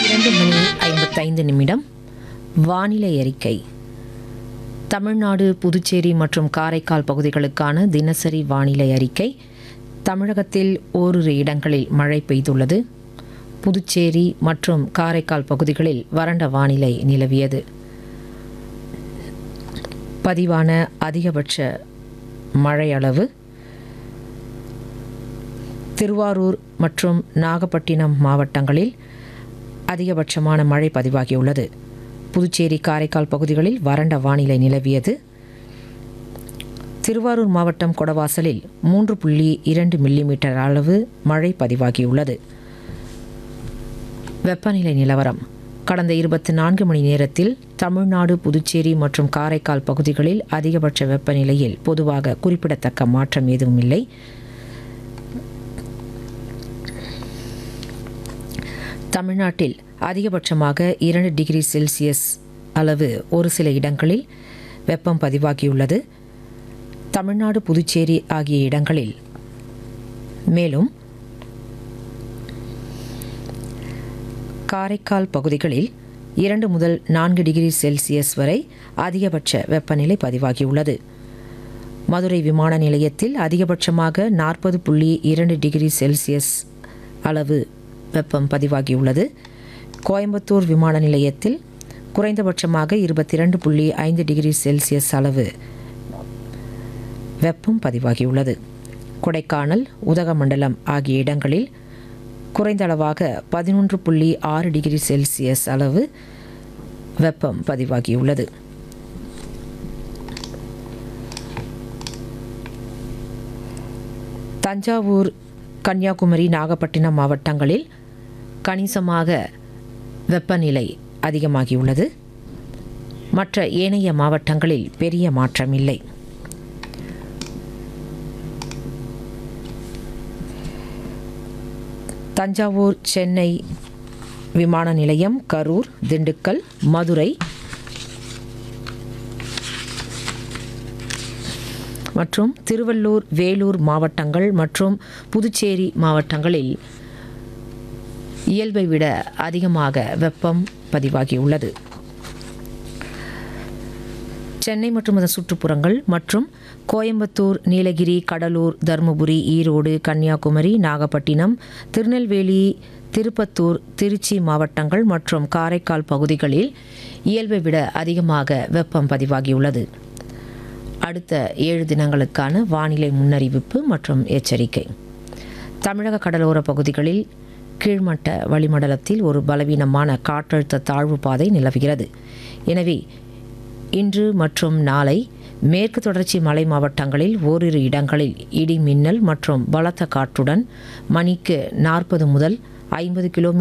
இரண்டு மணி ஐம்பத்தைந்து நிமிடம் வானிலை அறிக்கை தமிழ்நாடு புதுச்சேரி மற்றும் காரைக்கால் பகுதிகளுக்கான தினசரி வானிலை அறிக்கை தமிழகத்தில் ஓரிரு இடங்களில் மழை பெய்துள்ளது புதுச்சேரி மற்றும் காரைக்கால் பகுதிகளில் வறண்ட வானிலை நிலவியது பதிவான அதிகபட்ச மழை அளவு திருவாரூர் மற்றும் நாகப்பட்டினம் மாவட்டங்களில் அதிகபட்சமான மழை பதிவாகியுள்ளது புதுச்சேரி காரைக்கால் பகுதிகளில் வறண்ட வானிலை நிலவியது திருவாரூர் மாவட்டம் கொடவாசலில் மூன்று புள்ளி இரண்டு மில்லிமீட்டர் அளவு மழை பதிவாகியுள்ளது வெப்பநிலை நிலவரம் கடந்த இருபத்தி நான்கு மணி நேரத்தில் தமிழ்நாடு புதுச்சேரி மற்றும் காரைக்கால் பகுதிகளில் அதிகபட்ச வெப்பநிலையில் பொதுவாக குறிப்பிடத்தக்க மாற்றம் எதுவும் இல்லை தமிழ்நாட்டில் அதிகபட்சமாக இரண்டு டிகிரி செல்சியஸ் அளவு ஒரு சில இடங்களில் வெப்பம் பதிவாகியுள்ளது தமிழ்நாடு புதுச்சேரி ஆகிய இடங்களில் மேலும் காரைக்கால் பகுதிகளில் இரண்டு முதல் நான்கு டிகிரி செல்சியஸ் வரை அதிகபட்ச வெப்பநிலை பதிவாகியுள்ளது மதுரை விமான நிலையத்தில் அதிகபட்சமாக நாற்பது புள்ளி இரண்டு டிகிரி செல்சியஸ் அளவு வெப்பம் பதிவாகியுள்ளது கோயம்புத்தூர் விமான நிலையத்தில் குறைந்தபட்சமாக இருபத்தி இரண்டு புள்ளி ஐந்து டிகிரி செல்சியஸ் அளவு வெப்பம் பதிவாகியுள்ளது கொடைக்கானல் உதகமண்டலம் ஆகிய இடங்களில் குறைந்த அளவாக பதினொன்று புள்ளி ஆறு டிகிரி செல்சியஸ் அளவு வெப்பம் பதிவாகியுள்ளது தஞ்சாவூர் கன்னியாகுமரி நாகப்பட்டினம் மாவட்டங்களில் கணிசமாக வெப்பநிலை அதிகமாகியுள்ளது மற்ற ஏனைய மாவட்டங்களில் பெரிய மாற்றம் இல்லை தஞ்சாவூர் சென்னை விமான நிலையம் கரூர் திண்டுக்கல் மதுரை மற்றும் திருவள்ளூர் வேலூர் மாவட்டங்கள் மற்றும் புதுச்சேரி மாவட்டங்களில் இயல்பை விட அதிகமாக வெப்பம் பதிவாகியுள்ளது சென்னை மற்றும் அதன் சுற்றுப்புறங்கள் மற்றும் கோயம்புத்தூர் நீலகிரி கடலூர் தருமபுரி ஈரோடு கன்னியாகுமரி நாகப்பட்டினம் திருநெல்வேலி திருப்பத்தூர் திருச்சி மாவட்டங்கள் மற்றும் காரைக்கால் பகுதிகளில் இயல்பை விட அதிகமாக வெப்பம் பதிவாகியுள்ளது அடுத்த ஏழு தினங்களுக்கான வானிலை முன்னறிவிப்பு மற்றும் எச்சரிக்கை தமிழக கடலோர பகுதிகளில் கீழ்மட்ட வளிமண்டலத்தில் ஒரு பலவீனமான காற்றழுத்த தாழ்வு பாதை நிலவுகிறது எனவே இன்று மற்றும் நாளை மேற்கு தொடர்ச்சி மலை மாவட்டங்களில் ஓரிரு இடங்களில் இடி மின்னல் மற்றும் பலத்த காற்றுடன் மணிக்கு நாற்பது முதல் ஐம்பது கிலோமீட்டர்